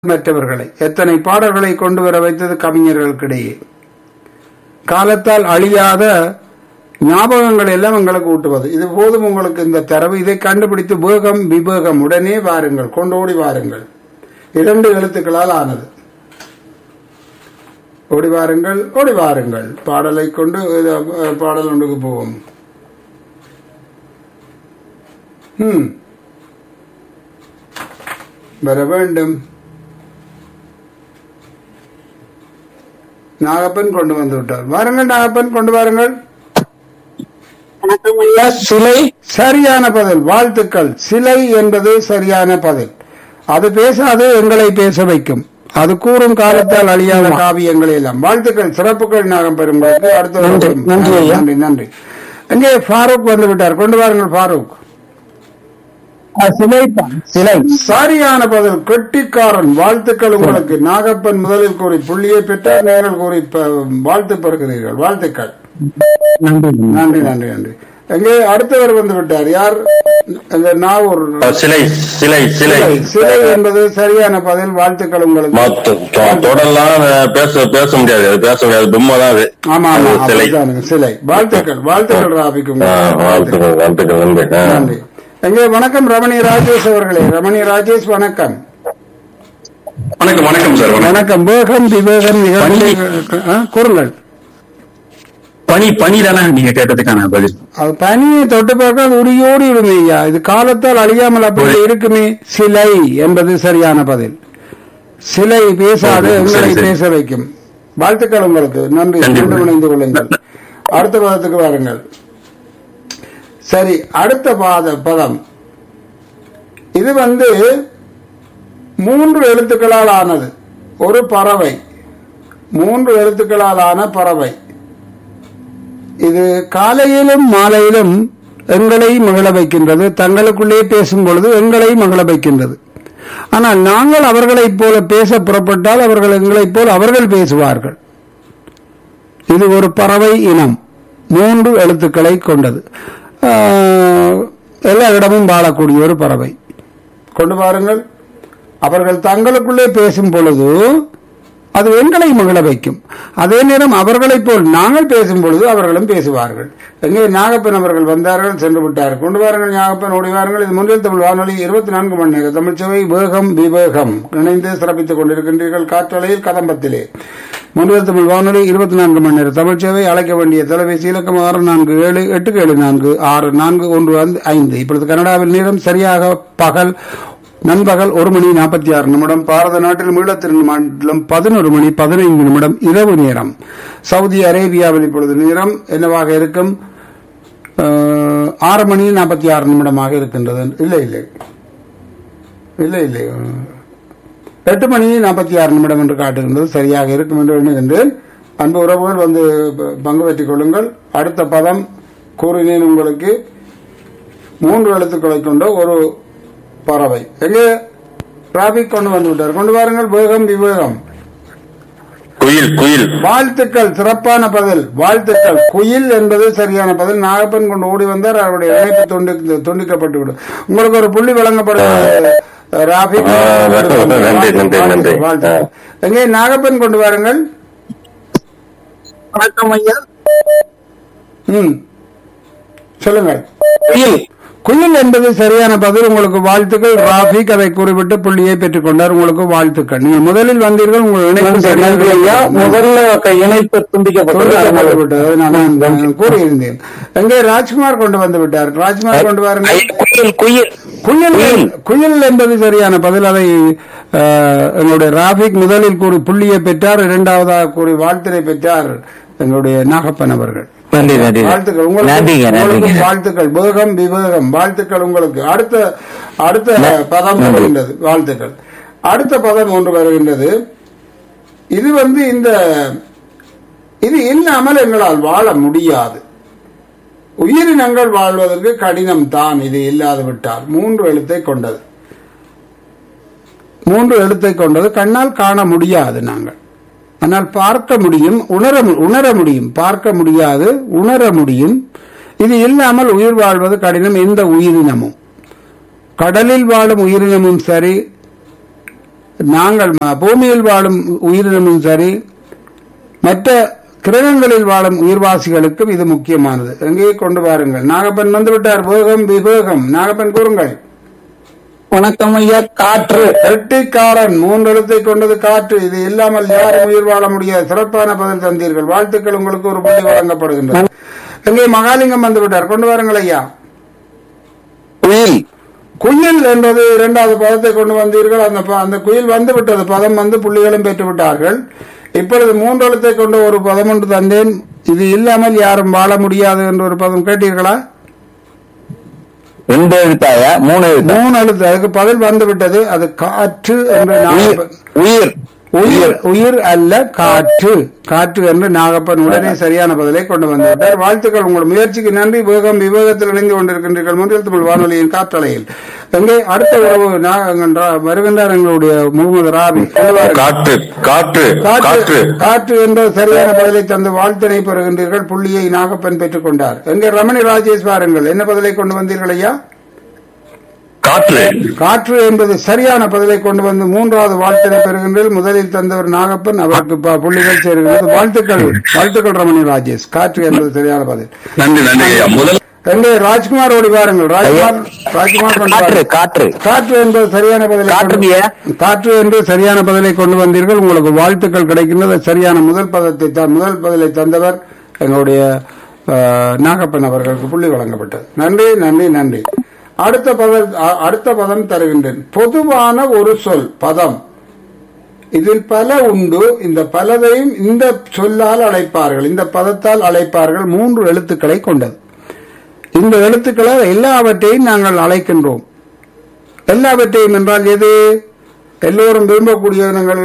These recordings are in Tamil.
மற்றவர்களை எத்தனை பாடல்களை கொண்டு வர வைத்தது கவிஞர்களுக்கிடையே காலத்தால் அழியாத ஞாபகங்கள் எல்லாம் எங்களுக்கு ஊட்டுவது இது போதும் உங்களுக்கு இந்த தரவு இதை கண்டுபிடித்து வேகம் விவேகம் உடனே வாருங்கள் கொண்டோடி வாருங்கள் இரண்டு எழுத்துக்களால் ஆனது ஓடி வாருங்கள் ஓடி வாருங்கள் பாடலை கொண்டு அஹ், பாடல் ஒன்றுக்கு போவோம் ம் வர வேண்டும் நாகப்பன் கொண்டு வந்து விட்டார் வாருங்கள் நாகப்பன் கொண்டு வாருங்கள் வணக்கம் ஐயா சிலை சரியான பதில் வாழ்த்துக்கள் சிலை என்பது சரியான பதில் அது பேசாது எங்களை பேச வைக்கும் அது கூறும் காலத்தால் அழியாத காவியங்கள் எல்லாம் வாழ்த்துக்கள் சிறப்புகள் நாகம் பெறும்போது அடுத்த நன்றி, நன்றி ஐயா. நன்றி நன்றி எங்கே ஃபாரூக் வந்து விட்டார் கொண்டு வாருங்கள் ஃபாரூக் சிலை தான் சிலை சரியான பதில் கெட்டிக்காரன் வாழ்த்துக்கள் உங்களுக்கு நாகப்பன் முதலில் கூறி புள்ளியை பெற்றார் நேரில் கூறி ப- வாழ்த்து பெறுகிறீர்கள் வாழ்த்துக்கள் நன்றி நன்றி நன்றி நன்றி எங்கே அடுத்தவர் வந்து விட்டார் யார் இந்த நாவூர் சிலை சிலை சிலை சிலை சிலை என்பது சரியான பதில் வாழ்த்துக்கள் உங்களுக்கு மொத்த- தொ- தொடர்லாம் பேச பேச முடியாது அது பேச முடியாது பொம்மை தான் அது ஆமா ஆமா அது சிலை அப்படித்தானுங்க, சிலை வாழ்த்துக்கள் வாழ்த்துக்கள் ராபிக்கும் ஆ, வாழ்த்துக்கள் வாழ்த்துக்கள் நன்றி ஆ. நன்றி எங்கே வணக்கம் ரமணி ராஜேஷ் அவர்களே ரமணி ராஜேஷ் வணக்கம் வணக்கம் வணக்கம் சார் வணக்கம் வணக்கம் வேகம் விவேகம் நிகழ்ச்சி ஆ, கூறுங்கள் பனி பனி தானே நீங்க கேட்டதுக்கான பதில் அது பனியை தொட்டு பார்க்க அது உரியோடி விடுமே ஐயா இது காலத்தால் அழியாமல் அப்படி இருக்குமே சிலை என்பது சரியான பதில் சிலை பேசாது சரி, உங்களை சரி. பேச வைக்கும் வாழ்த்துக்கள் உங்களுக்கு நன்றி கண்டிப்பா. மீண்டும் இணைந்து கொள்ளுங்கள் அடுத்த பதத்துக்கு வாருங்கள் சரி அடுத்த பாத பதம் இது வந்து மூன்று எழுத்துக்களால் ஆனது ஒரு பறவை மூன்று எழுத்துக்களால் ஆன பறவை இது காலையிலும் மாலையிலும் எங்களை மகிழ வைக்கின்றது தங்களுக்குள்ளே பேசும் பொழுது எங்களை மகிழ வைக்கின்றது ஆனால் நாங்கள் அவர்களைப் போல பேச புறப்பட்டால் அவர்கள் எங்களைப் போல் அவர்கள் பேசுவார்கள் இது ஒரு பறவை இனம் மூன்று எழுத்துக்களை கொண்டது ஆஹ், எல்லா இடமும் வாழக்கூடிய ஒரு பறவை கொண்டு பாருங்கள் அவர்கள் தங்களுக்குள்ளே பேசும் பொழுது அது எங்களை மகிழ வைக்கும் அதே நேரம் அவர்களைப் போல் நாங்கள் பேசும் பொழுது அவர்களும் பேசுவார்கள் எங்கே நாகப்பன் அவர்கள் வந்தார்கள் சென்று விட்டார்கள் கொண்டு வாருங்கள் நாகப்பன் ஓடி வாருங்கள் இது முன்னில் தமிழ் வானொலி இருபத்தி நான்கு மணி நேரம் தமிழ்ச்சவை வேகம் விவேகம் இணைந்து சிறப்பித்துக் கொண்டிருக்கின்றீர்கள் காற்றலையில் கதம்பத்திலே முன்னில் தமிழ் வானொலி இருபத்தி நான்கு மணி நேரம் தமிழ்ச்சவை அழைக்க வேண்டிய தொலைபேசி இலக்கம் ஆறு நான்கு ஏழு எட்டு ஏழு நான்கு ஆறு நான்கு ஒன்று ஐந்து- ஐந்து இப்பொழுது கனடாவில் நேரம் சரியாக பகல் நண்பகல் ஒரு மணி நாற்பத்தி ஆறு நிமிடம் பாரத நாட்டில் மீளத்திரு மாநிலம் பதினொரு மணி பதினைந்து நிமிடம் இரவு நேரம் சவுதி அரேபியாவில் இப்பொழுது நேரம் என்னவாக இருக்கும் அஹ், ஆறு மணி நாற்பத்தி ஆறு நிமிடமாக இருக்கின்றது இல்லை இல்லை இல்லை இல்லை அஹ், எட்டு மணி நாற்பத்தி ஆறு நிமிடம் என்று காட்டுகின்றது சரியாக இருக்கும் என்று எண்ணுகின்றேன் அன்பு உறவுகள் வந்து ப- பங்கு பெற்றுக் கொள்ளுங்கள் அடுத்த பதம் கூறினேன் உங்களுக்கு மூன்று எழுத்துக்களை கொண்ட ஒரு பறவை எங்கே டிராபிக் கொண்டு வந்து விட்டார் கொண்டு வாருங்கள் வேகம் விவேகம் குயில் குயில் வாழ்த்துக்கள் சிறப்பான பதில் வாழ்த்துக்கள் குயில் என்பது சரியான பதில் நாகப்பன் கொண்டு ஓடி வந்தார் அவருடைய இணைப்பு துண்டி துண்டிக்கப்பட்டு விடும் உங்களுக்கு ஒரு புள்ளி வழங்கப்படும் ராபிக் ஆ, நன்றி, நன்றி, நன்றி. வாழ்த்துக்கள் எங்கே நாகப்பன் கொண்டு வாருங்கள் வணக்கம் ஐயா ம் சொல்லுங்கள் குயில் குயில் என்பது சரியான பதில் உங்களுக்கு வாழ்த்துக்கள் ராபிக் அதை குறிப்பிட்டு புள்ளியை பெற்றுக் கொண்டார் உங்களுக்கு வாழ்த்துக்கள் நீங்கள் முதலில் வந்தீர்கள் உங்கள் இணைப்பு நன்றி சரியாக நன்றி ஐயா முதல்ல க- இணைப்பு துண்டிக்கப்பட்டது துண்டிக்கப்பட்டு விட்டது. அதை நான் நான் கூறியிருந்தேன் எங்கே ராஜ்குமார் கொண்டு வந்து விட்டார் ராஜ்குமார் கொண்டு வாருங்கள் ஐயா, குயில் குயில் குயில் குயில் என்பது சரியான பதில் அதை அஹ், எங்களுடைய ராபிக் முதலில் கூறி புள்ளியை பெற்றார் இரண்டாவதாக கூறி வாழ்த்தினை பெற்றார் எங்களுடைய நாகப்பன் அவர்கள் நன்றி நன்றி வாழ்த்துக்கள் உங்களுக்கு உங்களுக்கும் வாழ்த்துக்கள் வேகம் விவேகம் வாழ்த்துக்கள் உங்களுக்கு அடுத்த அடுத்த பதம் வருகின்றது வாழ்த்துக்கள் அடுத்த பதம் ஒன்று வருகின்றது இது வந்து இந்த இது இல்லாமல் எங்களால் வாழ முடியாது உயிரினங்கள் வாழ்வதற்கு கடினம் தான் இது இல்லாது விட்டால் மூன்று எழுத்தை கொண்டது மூன்று எழுத்தை கொண்டது கண்ணால் காண முடியாது நாங்கள் ஆனால் பார்க்க முடியும் உணர மு- உணர முடியும் பார்க்க முடியாது உணர முடியும் இது இல்லாமல் உயிர் வாழ்வது கடினம் எந்த உயிரினமும் கடலில் வாழும் உயிரினமும் சரி நாங்கள் ம- பூமியில் வாழும் உயிரினமும் சரி மற்ற கிரகங்களில் வாழும் உயிர்வாசிகளுக்கும் இது முக்கியமானது எங்கே கொண்டு வாருங்கள் நாகப்பன் வந்துவிட்டார் வேகம் விவேகம் நாகப்பன் கூறுங்கள் வணக்கம் ஐயா காற்று இரட்டைக்காரன் மூன்று எழுத்தை கொண்டது காற்று இது இல்லாமல் யாரும் உயிர் வாழ முடியாது சிறப்பான பதில் தந்தீர்கள் வாழ்த்துக்கள் உங்களுக்கு ஒரு புள்ளி வழங்கப்படுகின்றது எங்கே மகாலிங்கம் வந்து விட்டார் கொண்டு வாருங்கள் ஐயா குயில் குயில் என்பது இரண்டாவது பதத்தை கொண்டு வந்தீர்கள் அந்த ப- அந்த குயில் வந்து விட்டது பதம் வந்து புள்ளிகளும் பெற்று விட்டார்கள் இப்பொழுது மூன்று எழுத்தை கொண்ட ஒரு பதம் ஒன்று தந்தேன் இது இல்லாமல் யாரும் வாழ முடியாது என்ற ஒரு பதம் கேட்டீர்களா ரெண்டு எழுத்தாயா மூணு எழுத்தா மூணு எழுத்து அதுக்கு பதில் வந்து விட்டது அது காற்று என்று உயிர் நாகப்பன் உயிர் உயிர் உயிர் அல்ல காற்று காற்று என்று நாகப்பன் உடனே சரியான பதிலை கொண்டு வந்துவிட்டார் வாழ்த்துக்கள் உங்கள் முயற்சிக்கு நன்றி வேகம் விவேகத்தில் இணைந்து கொண்டிருக்கின்றீர்கள் முன்னில் தமிழ் வானொலியின் காற்றலையில் எங்கே அடுத்த உறவு நா- எங்கன்றா- வருகின்றார் எங்களுடைய முகமது ராபி காற்று காற்று காற்று காற்று காற்று என்ற சரியான பதிலை தந்து வாழ்த்தினை பெறுகின்றீர்கள் புள்ளியை நாகப்பன் பெற்றுக் கொண்டார் எங்கே ரமணி ராஜேஷ் வாருங்கள் என்ன பதிலை கொண்டு வந்தீர்கள் ஐயா காற்று காற்று என்பது சரியான பதிலை கொண்டு வந்து மூன்றாவது வாழ்த்தினை பெறுகின்றீர்கள் முதலில் தந்தவர் நாகப்பன் அவருக்கு ப- புள்ளிகள் சேருகிறது வாழ்த்துக்கள் வாழ்த்துக்கள் ரமணி ராஜேஷ் காற்று என்பது சரியான பதில் நன்றி நன்றி ஐயா முதல் எங்கே ராஜ்குமார் ஓடி வாருங்கள் ராஜ்குமார் ராஜ்குமார் கொண்டு காற்று வாருங்கள். காற்று காற்று என்பது சரியான பதிலை காற்று கொண்டு- ஐயா. காற்று என்று சரியான பதிலை கொண்டு வந்தீர்கள் உங்களுக்கு வாழ்த்துக்கள் கிடைக்கின்றது சரியான முதல் பதத்தை த- முதல் பதிலை தந்தவர் எங்களுடைய அஹ், நாகப்பன் அவர்களுக்கு புள்ளி வழங்கப்பட்டது நன்றி நன்றி நன்றி அடுத்த பதம் அ- அடுத்த பதம் தருகின்றேன் பொதுவான ஒரு சொல் பதம் இதில் பல உண்டு இந்த பலதையும் இந்த சொல்லால் அழைப்பார்கள் இந்த பதத்தால் அழைப்பார்கள் மூன்று எழுத்துக்களை கொண்டது இந்த எழுத்துக்களை எல்லாவற்றையும் நாங்கள் அழைக்கின்றோம் எல்லாவற்றையும் என்றால் எது எல்லோரும் விரும்பக்கூடிய நாங்கள்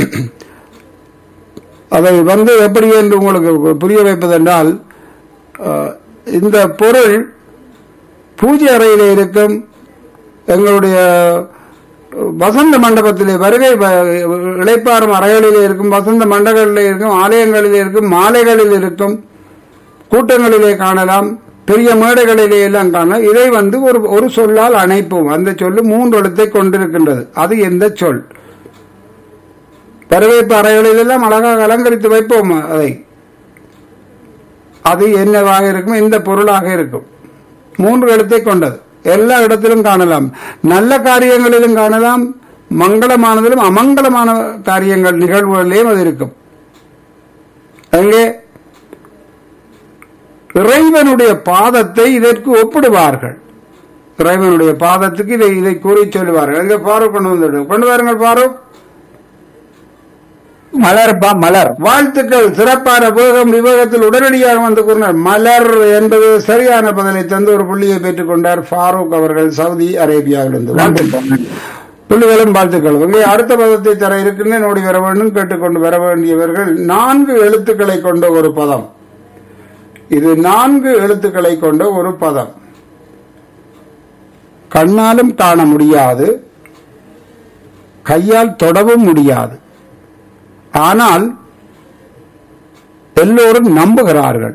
அதை வந்து எப்படி என்று உங்களுக்கு புரிய வைப்பதென்றால் அஹ், இந்த பொருள் பூஜை அறையில் இருக்கும் எங்களுடைய வசந்த மண்டபத்திலே வருகை வ- இளைப்பாறும் அறைகளிலே இருக்கும் வசந்த மண்டபங்களிலே இருக்கும் ஆலயங்களிலே இருக்கும் மாலைகளில் இருக்கும் கூட்டங்களிலே காணலாம் பெரிய மேடைகளிலே எல்லாம் காணலாம் இதை வந்து ஒரு ஒரு சொல்லால் அணைப்போம் அந்த சொல்லு மூன்று எழுத்தை கொண்டிருக்கின்றது அது எந்த சொல் வரவேற்பு அறைகளில் எல்லாம் அழகாக அலங்கரித்து வைப்போம் அதை அது என்னவாக இருக்கும் இந்த பொருளாக இருக்கும் மூன்று எழுத்தை கொண்டது எல்லா இடத்திலும் காணலாம் நல்ல காரியங்களிலும் காணலாம் மங்களமானதிலும் அமங்கலமான காரியங்கள் நிகழ்வுகளிலேயும் அது இருக்கும் அங்கே இறைவனுடைய பாதத்தை இதற்கு ஒப்பிடுவார்கள் இறைவனுடைய பாதத்துக்கு இதை இதை கூறி சொல்லுவார்கள் எங்க பாரூக் கொண்டு வந்து கொண்டு வாருங்கள் பாரூக் மலர்பா மலர் வாழ்த்துக்கள் சிறப்பான வேகம் விவேகத்தில் உடனடியாக வந்து கூறினார் மலர் என்பது சரியான பதிலை தந்து ஒரு புள்ளியை பெற்றுக் கொண்டார் ஃபாரூக் அவர்கள் சவுதி அரேபியாவிலிருந்து வாழ்த்துக்கள் புள்ளிகளும் வாழ்த்துக்கள் இங்கே அடுத்த பதத்தை தர இருக்கின்றேன் ஓடி வர வேண்டும் கேட்டுக்கொண்டு வர வேண்டியவர்கள் நான்கு எழுத்துக்களை கொண்ட ஒரு பதம் இது நான்கு எழுத்துக்களை கொண்ட ஒரு பதம் கண்ணாலும் காண முடியாது கையால் தொடவும் முடியாது ஆனால் எல்லோரும் நம்புகிறார்கள்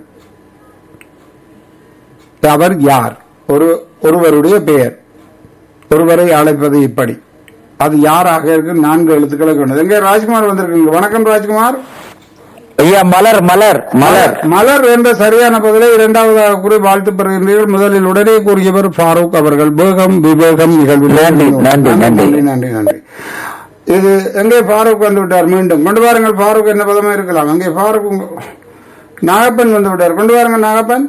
அவர் யார் ஒரு ஒருவருடைய பெயர் ஒருவரை அழைப்பது இப்படி அது யாராக இருக்கு நான்கு எழுத்துக்களை கொண்டது எங்க ராஜ்குமார் வந்திருக்குங்க வணக்கம் ராஜ்குமார் ஐயா மலர் மலர் மலர் மலர் என்ற சரியான பதிலை இரண்டாவதாக கூறி வாழ்த்து பெறுகின்றீர்கள் முதலில் உடனே கூறியவர் ஃபாரூக் அவர்கள் பேகம் விவேகம் நிகழ்வில் நன்றி, நன்றி, நன்றி. நன்றி நன்றி நன்றி இது எங்கே ஃபாரூக் வந்து விட்டார் மீண்டும் கொண்டு வாருங்கள் ஃபாரூக் என்ன பதமா இருக்கலாம் அங்கே ஃபாரூக் உங்க- நாகப்பன் வந்து விட்டார் கொண்டு வாருங்கள் நாகப்பன்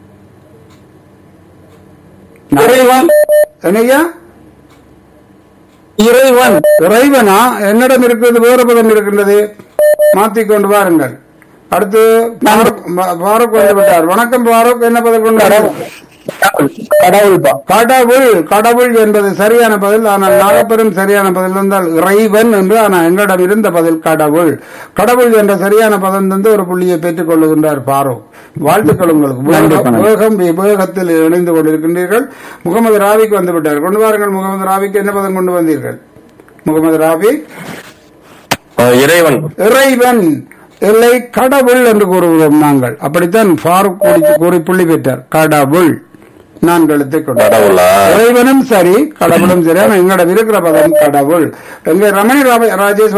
இறைவன் என்னையா இறைவன் இறைவனா என்னிடம் இருக்கிறது வேறு பதம் இருக்கின்றது மாத்தி கொண்டு வாருங்கள் அடுத்து ஃபாரூக் ஃபாரூக் வந்து விட்டார் வணக்கம் ஃபாரூக் என்ன பதம் கொண்டு வாருங்கள் கடவுள்பா கடவுள் கடவுள் என்பது சரியான பதில் ஆனால் நாகப்பெரும் சரியான பதில் வந்தால் இறைவன் என்று ஆனால் எங்களிடம் இருந்த பதில் கடவுள் கடவுள் என்ற சரியான பதம் தந்து ஒரு புள்ளியை பெற்றுக் கொள்ளுகின்றார் பாரூக் வாழ்த்துக்கள் உங்களுக்கு வேகம், வேகம் வேகத்தில் இணைந்து கொண்டிருக்கின்றீர்கள் முகமது ராவிக்கு வந்து விட்டார் கொண்டு வாருங்கள் முகமது ராவிக்கு என்ன பதம் கொண்டு வந்தீர்கள் முகமது ராவி அஹ், இறைவன் இறைவன் இல்லை கடவுள் என்று கூறுகிறோம் நாங்கள் அப்படித்தான் ஃபாரூக் கூறி- கூறி புள்ளி பெற்றார் கடவுள் நான்கு எழுத்தை கொண்டது கடவுளா இறைவனும் சரி கடவுளும் சரி ஆனா எங்களிடம் இருக்கிற பதம் கடவுள் எங்க ரமணி ராம- ராஜேஷ்